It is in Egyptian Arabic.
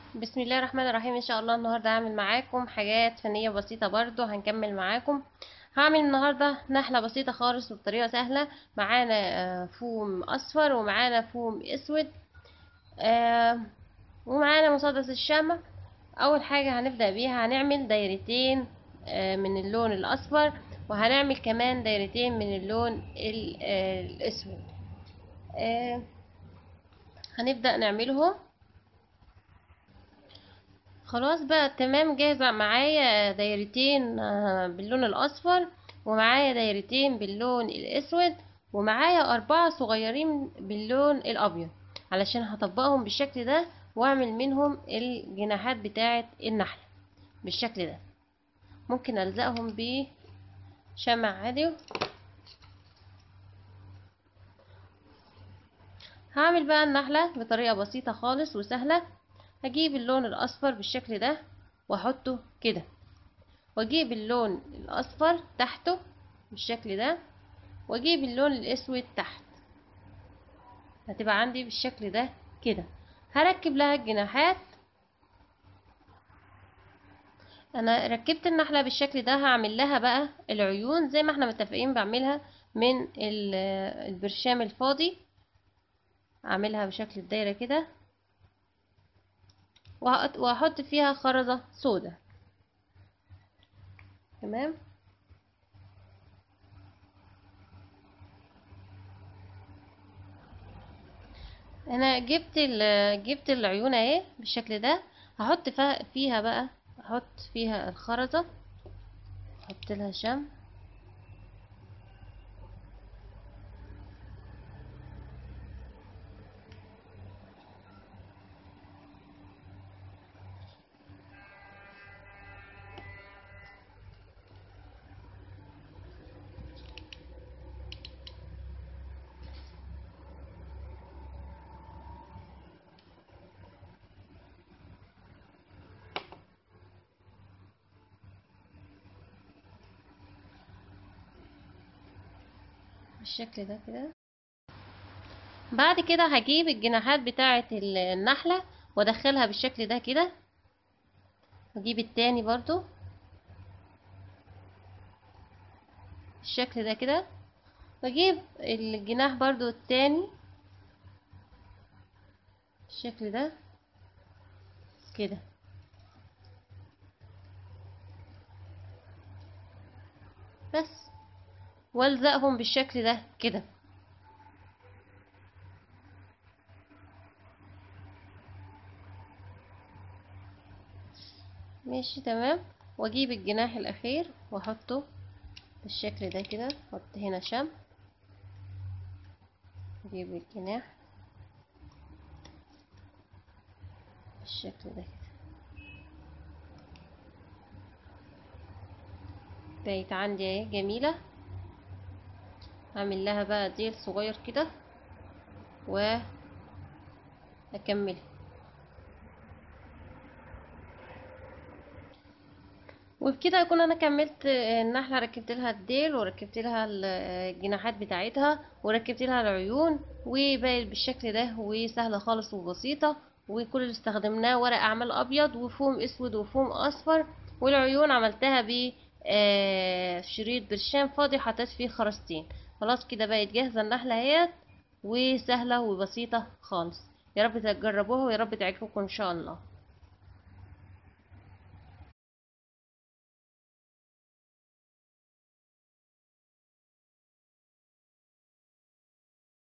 بسم الله الرحمن الرحيم ان شاء الله النهارده هعمل معاكم حاجات فنيه بسيطه برضو هنكمل معاكم هعمل النهارده نحله بسيطه خالص وبطريقه سهله معانا آه، فوم اصفر ومعانا فوم اسود آه، ومعانا مسدس الشمع اول حاجه هنبدا بيها هنعمل دايرتين آه، من اللون الاصفر وهنعمل كمان دايرتين من اللون ال- آه، الاسود آه، هنبدا نعملهم خلاص بقى تمام جاهزة معايا دايرتين آه، باللون الأصفر ومعايا دايرتين باللون الأسود ومعايا أربعة صغيرين باللون الأبيض علشان هطبقهم بالشكل ده وأعمل منهم الجناحات بتاعة النحلة بالشكل ده ممكن ألزقهم بشمع عادي هعمل بقى النحلة بطريقة بسيطة خالص وسهلة هجيب اللون الاصفر بالشكل ده واحطه كده واجيب اللون الاصفر تحته بالشكل ده واجيب اللون الاسود تحت هتبقى عندي بالشكل ده كده هركب لها الجناحات انا ركبت النحلة بالشكل ده هعمل لها بقى العيون زي ما احنا متفقين بعملها من ال- البرشام الفاضي اعملها بشكل الدايرة كده وهحط وهحط فيها خرزة سودا تمام انا جبت ال- جبت العيون اهي بالشكل ده هحط فيها- فيها بقى احط فيها الخرزة احط لها شمع بالشكل ده كده بعد كده هجيب الجناحات بتاعة ال- النحلة وادخلها بالشكل ده كده واجيب التاني برضو بالشكل ده كده واجيب الجناح برضو التاني بالشكل ده كده بس والزقهم بالشكل ده كده ماشي تمام واجيب الجناح الاخير واحطه بالشكل ده كده احط هنا شمع اجيب الجناح بالشكل ده كده بقت عندي اهي جميلة اعمل لها بقى ديل صغير كده و اكملها وبكده اكون انا كملت النحله ركبت لها الديل وركبت لها الجناحات بتاعتها وركبت لها العيون وبقت بالشكل ده وسهله خالص وبسيطه وكل اللي استخدمناه ورق اعمال ابيض وفوم اسود وفوم اصفر والعيون عملتها ب آه، شريط برشام فاضي حطيت فيه خرزتين خلاص كده بقت جاهزه النحله اهيت وسهله وبسيطه خالص يا رب تجربوها ويا رب تعجبكم ان شاء الله